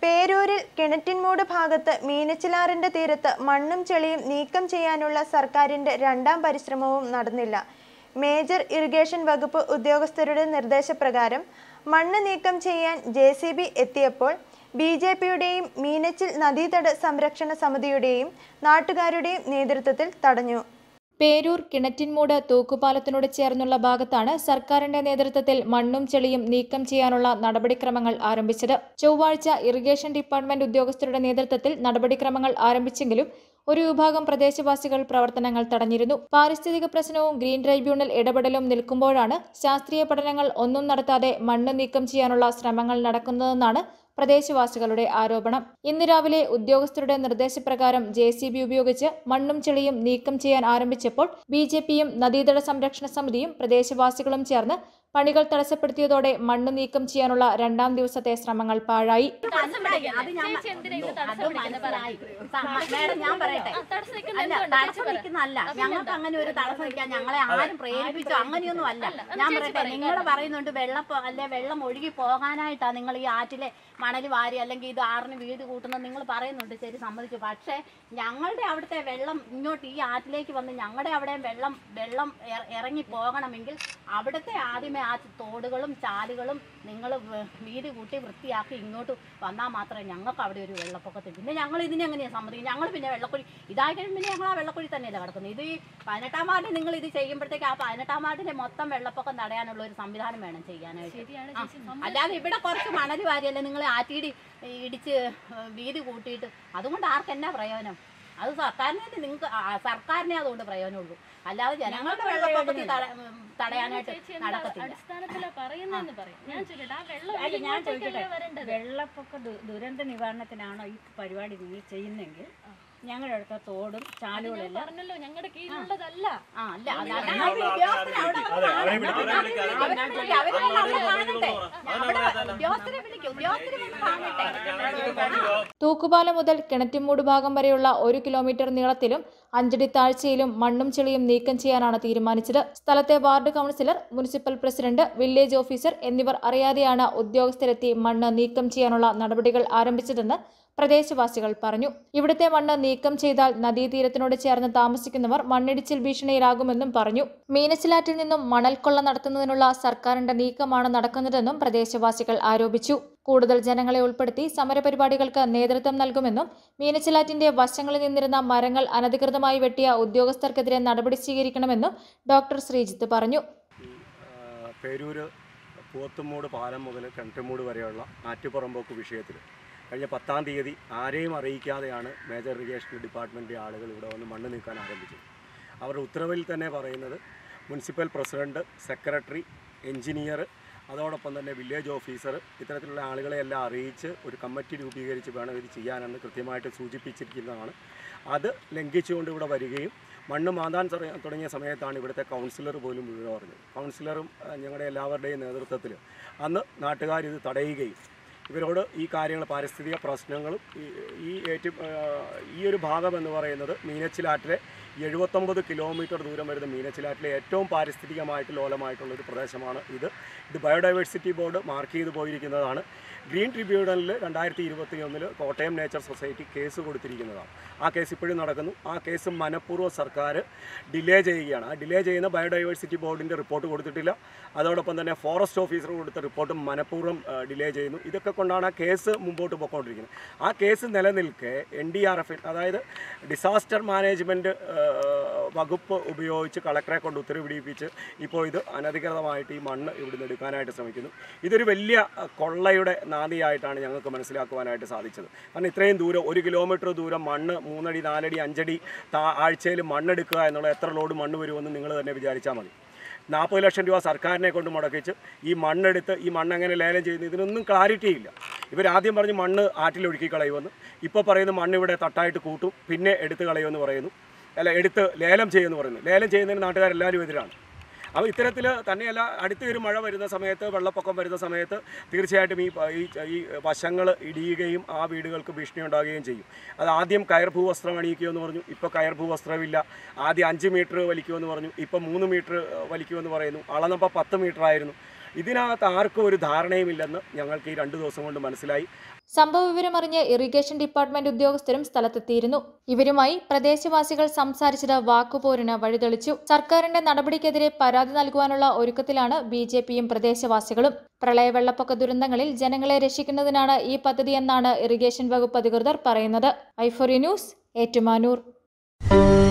പേരൂരിൽ കിണറ്റിൻമൂട് ഭാഗത്ത് മീനച്ചിലാറിന്റെ തീരത്ത് മണ്ണും ചെളിയും നീക്കം ചെയ്യാനുള്ള സർക്കാരിന്റെ രണ്ടാം പരിശ്രമവും നടന്നില്ല മേജർ ഇറിഗേഷൻ വകുപ്പ് ഉദ്യോഗസ്ഥരുടെ നിർദ്ദേശപ്രകാരം മണ്ണ് നീക്കം ചെയ്യാൻ ജെ സി ബി എത്തിയപ്പോൾ ബി ജെ പിയുടെയും മീനച്ചിൽ നദീതട സംരക്ഷണ സമിതിയുടെയും നാട്ടുകാരുടെയും നേതൃത്വത്തിൽ തടഞ്ഞു പേരൂർ കിണറ്റിൻമൂട് തൂക്കുപാലത്തിനോട് ചേർന്നുള്ള ഭാഗത്താണ് സർക്കാരിന്റെ നേതൃത്വത്തിൽ മണ്ണും ചെളിയും നീക്കം ചെയ്യാനുള്ള നടപടിക്രമങ്ങൾ ആരംഭിച്ചത് ചൊവ്വാഴ്ച ഇറിഗേഷൻ ഡിപ്പാർട്ട്മെന്റ് ഉദ്യോഗസ്ഥരുടെ നേതൃത്വത്തിൽ നടപടിക്രമങ്ങൾ ആരംഭിച്ചെങ്കിലും ഒരു വിഭാഗം പ്രദേശവാസികൾ പ്രവർത്തനങ്ങൾ തടഞ്ഞിരുന്നു പാരിസ്ഥിതിക പ്രശ്നവും ഗ്രീൻ ട്രൈബ്യൂണൽ ഇടപെടലും നിൽക്കുമ്പോഴാണ് ശാസ്ത്രീയ പഠനങ്ങൾ ഒന്നും നടത്താതെ മണ്ണ് നീക്കം ചെയ്യാനുള്ള ശ്രമങ്ങൾ നടക്കുന്നതെന്നാണ് പ്രദേശവാസികളുടെ ആരോപണം ഇന്ന് രാവിലെ ഉദ്യോഗസ്ഥരുടെ നിർദ്ദേശപ്രകാരം ജെ സി ബി ഉപയോഗിച്ച് മണ്ണും ചെളിയും നീക്കം ചെയ്യാൻ ആരംഭിച്ചപ്പോൾ ബി ജെ പിയും നദീതട സംരക്ഷണ സമിതിയും പ്രദേശവാസികളും ചേർന്ന് പണികൾ തടസ്സപ്പെടുത്തിയതോടെ മണ്ണ് നീക്കം ചെയ്യാനുള്ള രണ്ടാം ദിവസത്തെ ശ്രമങ്ങൾ പാഴായി മനസ്സിലായി അത് ഞാൻ ചേച്ചി എന്തിനാ ഇത് അത് തടസ്സം മനസ്സിലായി സ- മേഡം ഞാൻ പറയട്ടെ ആ, തടസ്സം നിൽക്കുന്ന അല്ല എന്തുകൊണ്ട്? തടസ്സം ചേച്ചി പറ. നിൽക്കുന്നല്ല ആ, ഞങ്ങൾക്ക് പിന്നെന്താ? അങ്ങനെ ഒരു തടസ്സം നിൽക്കാൻ ഞങ്ങളെ ആരും പ്രേരിപ്പിച്ചോ അങ്ങനെയൊന്നും അല്ല അല്ല, അത് ഞാൻ ചേച്ചി പറയട്ടെ പറയും, നിങ്ങൾ കാരണം. പറയുന്നുണ്ട് വെള്ളം പോ- അല്ലെ വെള്ളം ഒഴുകി പോകാനായിട്ടാ നിങ്ങൾ ഈ ആറ്റിലെ മണൽ വാരി അല്ലെങ്കിൽ ഇത് ആറിന് വീട് കൂട്ടുന്നത് നിങ്ങൾ പറയുന്നുണ്ട് ശരി സമ്മതിച്ചു പക്ഷേ ഞങ്ങളുടെ അവിടുത്തെ വെള്ളം ഇങ്ങോട്ട് ഈ ആറ്റിലേക്ക് വന്ന് ഞങ്ങളുടെ അവിടെ വെള്ളം വെള്ളം ഇറ- ഇറങ്ങി പോകണമെങ്കിൽ അവിടുത്തെ ആദ്യമേ ആ തോടുകളും ചാലുകളും നിങ്ങൾ വീട് കൂട്ടി വൃത്തിയാക്കി ഇങ്ങോട്ട് വന്നാൽ മാത്രമേ ഞങ്ങൾക്ക് അവിടെ ഒരു വെള്ളപ്പൊക്കത്തിൽ പിന്നെ ഞങ്ങൾ ഇതിനെങ്ങനെയാണ് സമ്മതിക്കും ഞങ്ങൾ പിന്നെ വെള്ളക്കുഴി ഇതായി കഴിയുമ്പോൾ പിന്നെ ഞങ്ങൾ ആ വെള്ളക്കുഴി തന്നെയല്ല കിടക്കുന്നത് ഇത് ഈ പതിനെട്ടാം വാർഡിൽ നിങ്ങൾ ഇത് ചെയ്യുമ്പോഴത്തേക്ക് ആ പതിനെട്ടാം വാർഡിലെ മൊത്തം വെള്ളപ്പൊക്കം തടയാനുള്ള ഒരു സംവിധാനം വേണം ചെയ്യാനായിട്ട് ശരിയാണ് ആ, ചേച്ചി സമ്മതിച്ചു. അല്ലാതെ ഇവിടെ കുറച്ച് മണൽ വാരിയല്ലേ നിങ്ങൾ ആറ്റിയിടി ഇടിച്ച് ഏഹ്, വീതി കൂട്ടിയിട്ട് അതുകൊണ്ട് ആർക്ക് എന്നാ പ്രയോജനം അത് സർക്കാരിനെ നിങ്ങൾക്ക് സർക്കാരിനെ അതുകൊണ്ട് പ്രയോജനമുള്ളൂ അല്ലാതെ ജനങ്ങളുടെ വെള്ളപ്പൊക്കത്തിൽ തട- ഉം, തടയാനായിട്ട് ചേച്ചി എന്താ നടക്കത്തില്ല അടിസ്ഥാനത്തിലാ പറയുന്നതെന്ന് പറയും ഞാൻ ചോദിക്കട്ടെ ആ വെള്ളം അല്ല, ഞാൻ ഇങ്ങോട്ടേക്കല്ലേ ചോദിക്കട്ടെ വരേണ്ടത് വെള്ളപ്പൊക്ക ദു- ദുരന്ത നിവാരണത്തിനാണോ ഈ പരിപാടി നിങ്ങൾ ചെയ്യുന്നെങ്കിൽ ഞങ്ങളുടെ അടുത്ത തോടും അത് ഞാൻ ചാലുകളെല്ലാം പറഞ്ഞല്ലോ ഞങ്ങളുടെ കീഴിലുള്ളതല്ല ആ അല്ല അതാണ് ആ ഉദ്യോഗസ്ഥരെ അവിടെ വന്ന് കാണണം. അവരെ വിളിക്ക്, അവരെ വന്ന് അവിടെ കാണട്ടെ. അവിടെ ഉദ്യോഗസ്ഥരെ വിളിക്കും ഉദ്യോഗസ്ഥരെ വന്ന് കാണട്ടെ തൂക്കുപാലം മുതൽ കിണറ്റിമൂട് ഭാഗം വരെയുള്ള ഒരു കിലോമീറ്റർ നീളത്തിലും അഞ്ചടി താഴ്ചയിലും മണ്ണും ചെളിയും നീക്കം ചെയ്യാനാണ് തീരുമാനിച്ചത് സ്ഥലത്തെ ward councillor municipal president village officer എന്നിവർ അറിയാതെയാണ് ഉദ്യോഗസ്ഥരെത്തി മണ്ണ് നീക്കം ചെയ്യാനുള്ള നടപടികൾ ആരംഭിച്ചതെന്ന് പ്രദേശവാസികൾ പറഞ്ഞു ഇവിടുത്തെ മണ്ണ് നീക്കം ചെയ്താൽ നദീതീരത്തിനോട് ചേർന്ന് താമസിക്കുന്നവർ മണ്ണിടിച്ചിൽ ഭീഷണിയിലാകുമെന്നും പറഞ്ഞു മീനച്ചിലാറ്റിൽ നിന്നും മണൽക്കൊള്ള നടത്തുന്നതിനുള്ള സർക്കാരിന്റെ നീക്കമാണ് നടക്കുന്നതെന്നും പ്രദേശവാസികൾ ആരോപിച്ചു കൂടുതൽ ജനങ്ങളെ ഉൾപ്പെടുത്തി സമരപരിപാടികൾക്ക് നേതൃത്വം നൽകുമെന്നും മീനച്ചിലാറ്റിന്റെ വശങ്ങളിൽ നിന്നിരുന്ന മരങ്ങൾ അനധികൃതമായി വെട്ടിയ ഉദ്യോഗസ്ഥർക്കെതിരെ നടപടി സ്വീകരിക്കണമെന്നും ഡോക്ടർ ശ്രീജിത്ത് പറഞ്ഞു ആ, പേരൂര് പൂവത്തുമൂട് പാലം മുതൽ കിണറ്റുമൂട് വരെയുള്ള ആറ്റുപുറമ്പോക്ക് വിഷയത്തിൽ കഴിഞ്ഞ പത്താം തീയതി ആരെയും അറിയിക്കാതെയാണ് മേജർ ഇറിഗേഷൻ ഡിപ്പാർട്ട്മെൻറ്റ് ആളുകൾ ഇവിടെ വന്ന് മണ്ണ് നീക്കാൻ ആരംഭിച്ചത് അവരുടെ ഉത്തരവിൽ തന്നെ പറയുന്നത് മുനിസിപ്പൽ പ്രസിഡന്റ് സെക്രട്ടറി എഞ്ചിനീയർ അതോടൊപ്പം തന്നെ വില്ലേജ് ഓഫീസർ ഇത്തരത്തിലുള്ള ആളുകളെ എല്ലാം അറിയിച്ച് ഒരു കമ്മിറ്റി രൂപീകരിച്ച് വേണം ഇത് ചെയ്യാനെന്ന് കൃത്യമായിട്ട് സൂചിപ്പിച്ചിരിക്കുന്നതാണ് അത് ലംഘിച്ചുകൊണ്ട് ഇവിടെ വരികയും മണ്ണ് മാന്താൻ തുട- തുടങ്ങിയ സമയത്താണ് ഇവിടുത്തെ കൗൺസിലർ പോലും വിവരം പറഞ്ഞത് കൗൺസിലറും ആ, ഞങ്ങളുടെ എല്ലാവരുടെയും നേതൃത്വത്തിൽ അന്ന് നാട്ടുകാർ ഇത് തടയുകയും ഇവരോട് ഈ കാര്യങ്ങൾ പാരിസ്ഥിതിക പ്രശ്നങ്ങളും ഈ- ഈ ഏറ്റു ആ, ഈ ഒരു ഭാഗം എന്ന് പറയുന്നത് മീനച്ചിലാറ്റിലെ എഴുപത്തൊമ്പത് കിലോമീറ്റർ ദൂരം വരുന്ന മീനച്ചിലാറ്റിലെ ഏറ്റവും പാരിസ്ഥിതികമായിട്ട് ലോലമായിട്ടുള്ള ഒരു പ്രദേശമാണ് ഇത് ഇത് ബയോഡൈവേഴ്സിറ്റി ബോർഡ് മാർക്ക് ചെയ്തു പോയിരിക്കുന്നതാണ് ഗ്രീൻ ട്രിബ്യൂണലിൽ രണ്ടായിരത്തി ഇരുപത്തി ഒന്നിൽ കോട്ടയം നേച്ചർ സൊസൈറ്റി കേസ് കൊടുത്തിരിക്കുന്നതാണ് ആ കേസ് ഇപ്പോഴും നടക്കുന്നു ആ കേസ് മനഃപൂർവ്വം സർക്കാർ ഡിലേ ചെയ്യുകയാണ് ആ ഡിലേ ചെയ്യുന്ന ബയോഡൈവേഴ്സിറ്റി ബോർഡിൻ്റെ റിപ്പോർട്ട് കൊടുത്തിട്ടില്ല അതോടൊപ്പം തന്നെ ഫോറസ്റ്റ് ഓഫീസർ കൊടുത്ത റിപ്പോർട്ടും മനഃപൂർവ്വം ഡിലേ ചെയ്യുന്നു ഇതൊക്കെ കൊണ്ടാണ് ആ കേസ് മുമ്പോട്ട് പോയിക്കൊണ്ടിരിക്കുന്നത് ആ കേസ് നിലനിൽക്കെ എൻ ഡി ആർ എഫ് അതായത് ഡിസാസ്റ്റർ മാനേജ്മെൻറ്റ് വകുപ്പ് ഉപയോഗിച്ച് കളക്ടറെ കൊണ്ട് ഉത്തരവിടിപ്പിച്ച് ഇപ്പോൾ ഇത് അനധികൃതമായിട്ട് ഈ മണ്ണ് ഇവിടുന്ന് എടുക്കാനായിട്ട് ശ്രമിക്കുന്നു ഇതൊരു വലിയ അഹ്, കൊള്ളയുടെ നാദിയായിട്ടാണ് ഞങ്ങൾക്ക് മനസ്സിലാക്കുവാനായിട്ട് സാധിച്ചത് കാരണം ഇത്രയും ദൂരം ഒരു കിലോമീറ്റർ ദൂരം മണ്ണ് മൂന്നടി നാലടി അഞ്ചടി താ ആഴ്ചയിൽ മണ്ണെടുക്കുക എന്നുള്ള എത്ര ലോഡ് മണ്ണ് വരുമെന്ന് നിങ്ങൾ തന്നെ വിചാരിച്ചാൽ മതി നാൽപ്പത് ലക്ഷം രൂപ സർക്കാരിനെ കൊണ്ട് മുടക്കിച്ച് ഈ മണ്ണെടുത്ത് ഈ മണ്ണ് എങ്ങനെ ലേലം ചെയ്യുന്നു ഇതിനൊന്നും ക്ലാരിറ്റി ഇല്ല ഇവരാദ്യം പറഞ്ഞ് മണ്ണ് ആറ്റിലൊഴുക്കി കളയുമെന്ന് ഇപ്പോൾ പറയുന്നു മണ്ണ് ഇവിടെ തട്ടായിട്ട് കൂട്ടും പിന്നെ എടുത്ത് കളയുമെന്ന് പറയുന്നു അല്ല എടുത്ത് ലേലം ചെയ്യുമെന്ന് പറയുന്നു ലേലം ചെയ്യുന്നതിന് നാട്ടുകാരെല്ലാവരും എതിരാണ് അപ്പോൾ ഇത്തരത്തിൽ തന്നെയല്ല അടുത്ത ഒരു മഴ വരുന്ന സമയത്ത് വെള്ളപ്പൊക്കം വരുന്ന സമയത്ത് തീർച്ചയായിട്ടും ഈ പ- ഈ ഈ വശങ്ങൾ ഇടിയുകയും ആ വീടുകൾക്ക് ഭീഷണി ഉണ്ടാകുകയും ചെയ്യും അത് ആദ്യം കയർ ഭൂവസ്ത്രം അണിയിക്കുമെന്ന് പറഞ്ഞു ഇപ്പോൾ കയർ ഭൂവസ്ത്രമില്ല ആദ്യം അഞ്ച് മീറ്റർ വലിക്കുമെന്ന് പറഞ്ഞു ഇപ്പോൾ മൂന്ന് മീറ്റർ വലിക്കുമെന്ന് പറയുന്നു അളന്നപ്പോൾ പത്ത് മീറ്റർ ആയിരുന്നു ഇതിനകത്ത് ആർക്കും ഒരു ധാരണയുമില്ലെന്ന് ഞങ്ങൾക്ക് ഈ രണ്ട് ദിവസം കൊണ്ട് മനസ്സിലായി സംഭവ വിവരമറിഞ്ഞ് ഇറിഗേഷൻ ഡിപ്പാർട്ട്മെന്റ് ഉദ്യോഗസ്ഥരും സ്ഥലത്തെത്തിയിരുന്നു ഇവരുമായി പ്രദേശവാസികൾ സംസാരിച്ചത് വാക്കുപോരിന് വഴിതെളിച്ചു സർക്കാരിന്റെ നടപടിക്കെതിരെ പരാതി നൽകുവാനുള്ള ഒരുക്കത്തിലാണ് ബി ജെ പിയും പ്രദേശവാസികളും പ്രളയ വെള്ളപ്പൊക്ക ദുരന്തങ്ങളിൽ ജനങ്ങളെ രക്ഷിക്കുന്നതിനാണ് ഈ പദ്ധതിയെന്നാണ് ഇറിഗേഷൻ വകുപ്പ് അധികൃതർ പറയുന്നത് ഐഫോറി ന്യൂസ് ഏറ്റുമാനൂർ